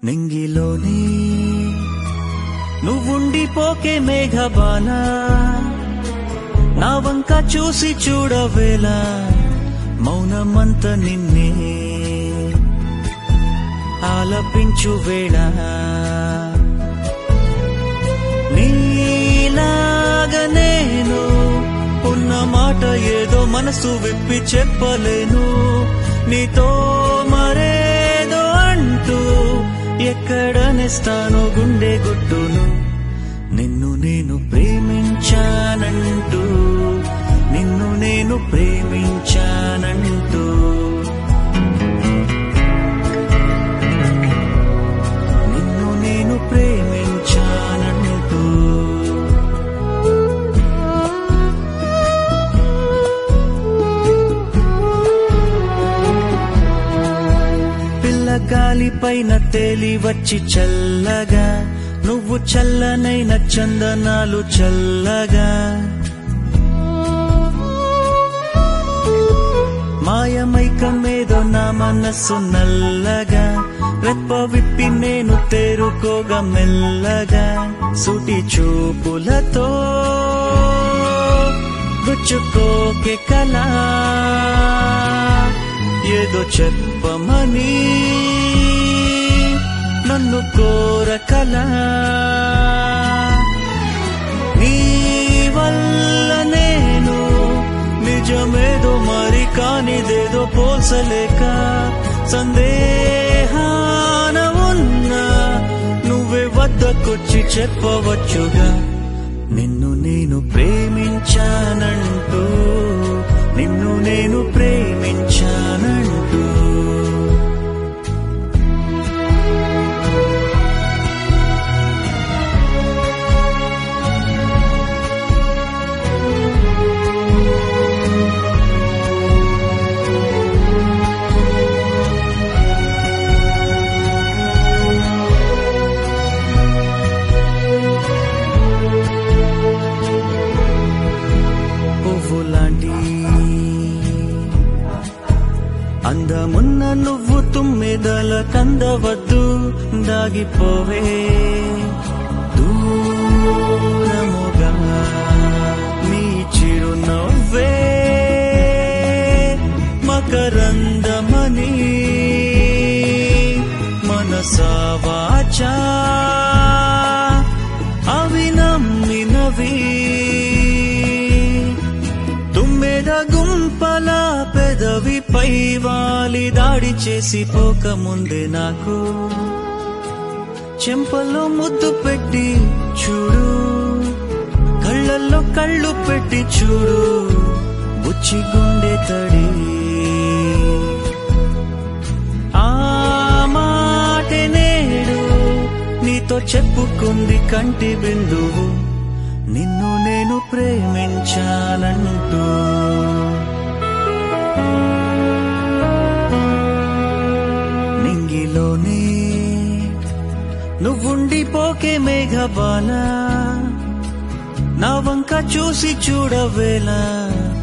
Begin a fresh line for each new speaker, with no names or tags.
నింగిలోనే నువ్వుండిపోకే మేఘబాలా నా వంక చూసి చూడవేలా మౌనమంత నిన్నే ఆలపించు వేళ నీలాగా నేను ఉన్న మాట ఏదో మనసు విప్పి చెప్పలేను నీతో మరేదో అంటూ ఎక్కడ నెస్తాను గుండె గుట్టును నిన్ను నేను ప్రేమించానంటూ నిన్ను నేను ప్రేమించానంటూ నిన్ను నేను ప్రేమించానంటూ పిల్ల గాలి పైన తేలి వచ్చి చల్లగా నువ్వు చల్లనైన చందనాలు చల్లగా మాయమైకమేదో నా మనస్సు నల్లగా రెప్ప విప్పి నేను తేరుకోగా మెల్లగా సుటి చూపులతో గుచ్చుకోకే కలా ఏదో చెప్పమని నన్ను కోరకలా నీ వల్ల నేను నిజమేదో మరి కానిదేదో పోల్చలేక సందేహాన ఉన్నా నువ్వే వద్దకొచ్చి చెప్పవచ్చుగా నిన్ను నేను ప్రేమించానంటూ నిన్ను నేను ప్రేమించానంటూ పువ్వులాంటి అందమున్న నువ్వు తుమ్మెదల కందవద్దు దాగిపోవే దూరముగా నీ చిరునవ్వే మకరందమని మనసావాచా అవి నమ్మినవి తుమ్మెద గుంపల పెదవిపై వాలి దాడి చేసి పోకముందే నాకు చెంపలో ముద్దు పెట్టి చూడు కళ్ళల్లో కళ్ళు పెట్టి చూడు బుచ్చి గుండె తడి ఆ మాటే నేడు నీతో చెప్పుకుంది కంటి బిందువు నిన్ను నేను ప్రేమించాలంటూ నింగిలోనే నువ్వుండిపోకే మేఘబాల నా వంక చూసి చూడవేలా